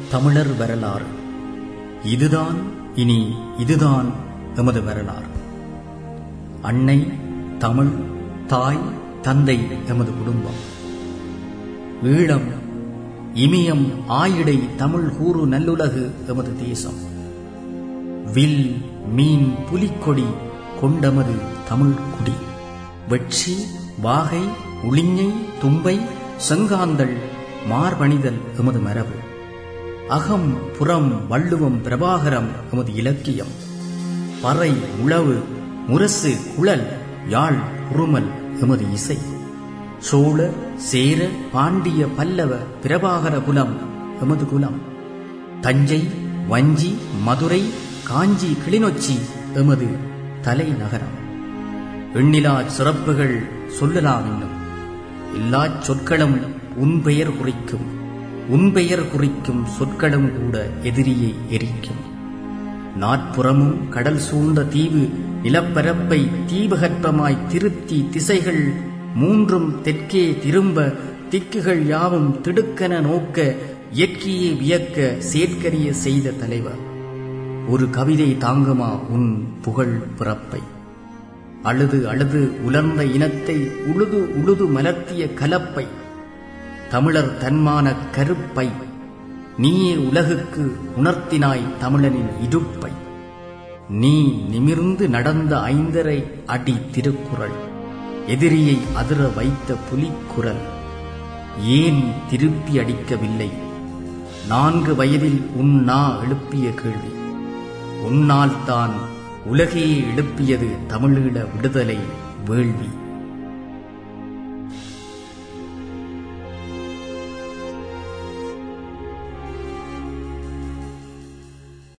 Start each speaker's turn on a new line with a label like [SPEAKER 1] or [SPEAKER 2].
[SPEAKER 1] தமிழர் வரலாறு இதுதான் இனி இதுதான் எமது வரலாறு அன்னை தமிழ் தாய் தந்தை எமது குடும்பம் ஈழம் இமயம் ஆயிடை தமிழ் கூறு நல்லுலகு எமது தேசம் வில் மீன் புலிக்கொடி கொண்டமது தமிழ் குடி வெட்சி வாகை உளிஞை தும்பை செங்காந்தள் மார்பணிதல் எமது மரபு அகம் புறம் வள்ளுவம் பிரபாகரம் எமது இலக்கியம் பறை உழவு முரசு குழல் யாழ் குறுமல் எமது இசை சோழ சேர பாண்டிய பல்லவ பிரபாகர குலம் எமது குலம் தஞ்சை வஞ்சி மதுரை காஞ்சி கிளிநொச்சி எமது தலைநகரம் எண்ணிலா சிறப்புகள் சொல்லலாம் இன்னும் எல்லா சொற்களும் உன் பெயர் குறிக்கும் உன் பெயர் குறிக்கும் சொற்களும் கூட எதிரியை எரிக்கும் நாற்புறமும் கடல் சூழ்ந்த தீவு நிலப்பரப்பை தீபகற்பமாய் திருத்தி திசைகள் மூன்றும் தெற்கே திரும்ப திக்குகள் யாவும் திடுக்கென நோக்க இயற்கையை வியக்க சேர்க்கரிய செய்த தலைவர் ஒரு கவிதை தாங்குமா உன் புகழ் பிறப்பை அழுது அழுது உலர்ந்த இனத்தை உழுது உழுது மலர்த்திய கலப்பை தமிழர் தன்மான கருப்பை நீயே உலகுக்கு உணர்த்தினாய் தமிழனின் இடுப்பை நீ நிமிர்ந்து நடந்த ஐந்தரை அடி திருக்குறள் எதிரியை அதிர வைத்த புலிக்குரல் ஏன் திருப்பி அடிக்கவில்லை நான்கு வயதில் உன் நா எழுப்பிய கேள்வி உன்னால் தான் உலகையே எழுப்பியது தமிழீழ விடுதலை வேள்வி